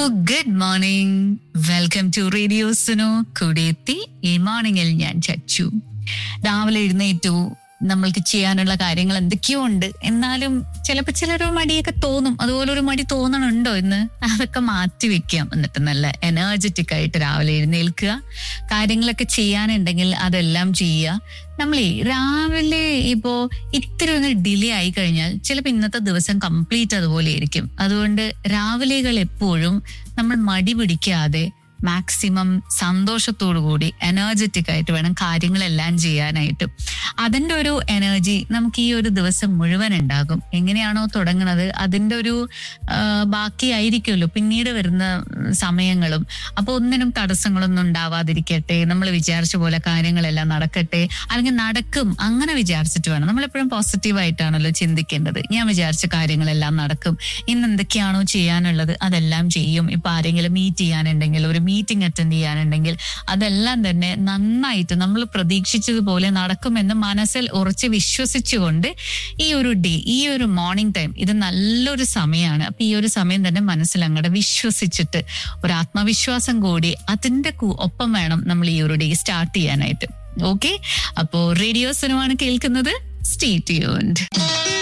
good morning welcome to radio Suno കൂടെ എത്തി ഈ മോർണിംഗിൽ ഞാൻ ചച്ചു രാവിലെ എഴുന്നേറ്റു നമ്മൾക്ക് ചെയ്യാനുള്ള കാര്യങ്ങൾ എന്തൊക്കെയോ ഉണ്ട് എന്നാലും ചിലപ്പോൾ ചിലരോ മടിയൊക്കെ തോന്നും അതുപോലെ ഒരു മടി തോന്നണുണ്ടോ എന്ന് അതൊക്കെ മാറ്റി വെക്കാം എന്നിട്ട് നല്ല എനർജറ്റിക് ആയിട്ട് രാവിലെ എഴുന്നേൽക്കുക കാര്യങ്ങളൊക്കെ ചെയ്യാനുണ്ടെങ്കിൽ അതെല്ലാം ചെയ്യുക നമ്മളേ രാവിലെ ഇപ്പോ ഇത്തിരി ഒന്ന് ഡിലേ ആയി കഴിഞ്ഞാൽ ചിലപ്പോൾ ഇന്നത്തെ ദിവസം കംപ്ലീറ്റ് അതുപോലെ ആയിരിക്കും അതുകൊണ്ട് രാവിലെകൾ എപ്പോഴും നമ്മൾ മടി പിടിക്കാതെ മാക്സിമം സന്തോഷത്തോടു കൂടി എനർജറ്റിക് ആയിട്ട് വേണം കാര്യങ്ങളെല്ലാം ചെയ്യാനായിട്ട് അതിൻ്റെ ഒരു എനർജി നമുക്ക് ഈ ഒരു ദിവസം മുഴുവൻ ഉണ്ടാകും എങ്ങനെയാണോ തുടങ്ങുന്നത് അതിൻ്റെ ഒരു ആ, ബാക്കിയായിരിക്കുമല്ലോ പിന്നീട് വരുന്ന ഉം, സമയങ്ങളും അപ്പോൾ ഒന്നിനും തടസ്സങ്ങളൊന്നും ഉണ്ടാവാതിരിക്കട്ടെ നമ്മൾ വിചാരിച്ച പോലെ കാര്യങ്ങളെല്ലാം നടക്കട്ടെ അല്ലെങ്കിൽ നടക്കും അങ്ങനെ വിചാരിച്ചിട്ട് വേണം നമ്മൾ എപ്പോഴും പോസിറ്റീവായിട്ടാണല്ലോ ചിന്തിക്കേണ്ടത് ഞാൻ വിചാരിച്ച കാര്യങ്ങളെല്ലാം നടക്കും ഇന്ന് എന്തൊക്കെയാണോ ചെയ്യാനുള്ളത് അതെല്ലാം ചെയ്യും ഇപ്പൊ ആരെങ്കിലും മീറ്റ് ചെയ്യാനുണ്ടെങ്കിൽ ഒരു മീറ്റിംഗ് അറ്റൻഡ് ചെയ്യാനുണ്ടെങ്കിൽ അതെല്ലാം തന്നെ നന്നായിട്ട് നമ്മൾ പ്രതീക്ഷിച്ചതുപോലെ നടക്കുമെന്ന് മനസ്സിൽ ഉറച്ച് വിശ്വസിച്ചുകൊണ്ട് ഈ ഒരു ഡേ ഈ ഒരു മോർണിംഗ് ടൈം ഇത് നല്ലൊരു സമയമാണ് അപ്പൊ ഈ ഒരു സമയം തന്നെ മനസ്സിൽ അങ്ങോട്ട് വിശ്വസിച്ചിട്ട് ഒരു ആത്മവിശ്വാസം കൂടി അതിന്റെ കു- ഒപ്പം വേണം നമ്മൾ ഈ ഒരു ഡേ സ്റ്റാർട്ട് ചെയ്യാനായിട്ട് ഓക്കെ അപ്പോ റേഡിയോ സിനിമയാണ് കേൾക്കുന്നത് സ്റ്റേ ട്യൂൺഡ്